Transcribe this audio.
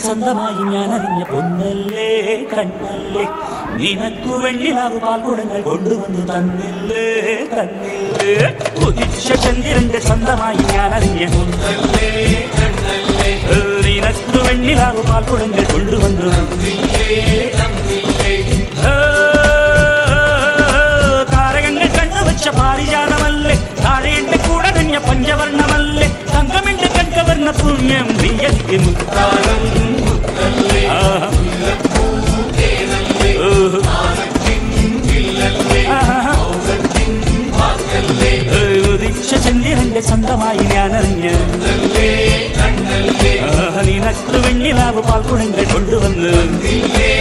സ്വന്തമായി ഞാൻ അറിഞ്ഞ പൊന്നല്ലേ കണ്ണല്ലേ നിനക്കു വെണ്ണിലാവ് പാൽക്കുടങ്ങൾ കൊണ്ടുവന്നു തന്നില്ലേ തന്നില്ലേ ഉദിച്ച ചന്ദ്രന്റെ സ്വന്തമായി ഞാൻ അറിഞ്ഞ പൊന്നല്ലേ കണ്ണല്ലേ നിനക്കു വെണ്ണിലാവ് പാൽക്കുടങ്ങൾ കൊണ്ടുവന്നു താരകങ്ങൾ കണ്ണുവച്ച പാരിജാതമല്ലേ താഴെന്റെ കൂടെ നഞ്ഞ പഞ്ചവർണ്ണമല്ലേ തങ്കമെന്റെ കൺകവർണ്ണ പുണ്യം നീയതിക്ക് മുത്താരം ആഹാ. ഓഹോ. ആഹാ. ഏയ് ഉദിച്ച ചന്ദ്രന്റെ സ്വന്തമായി ഞാൻ അറിഞ്ഞ് നിനക്ക് വെണ്ണിലാവ് പാൽക്കുടങ്ങൾ കൊണ്ടുവന്ന്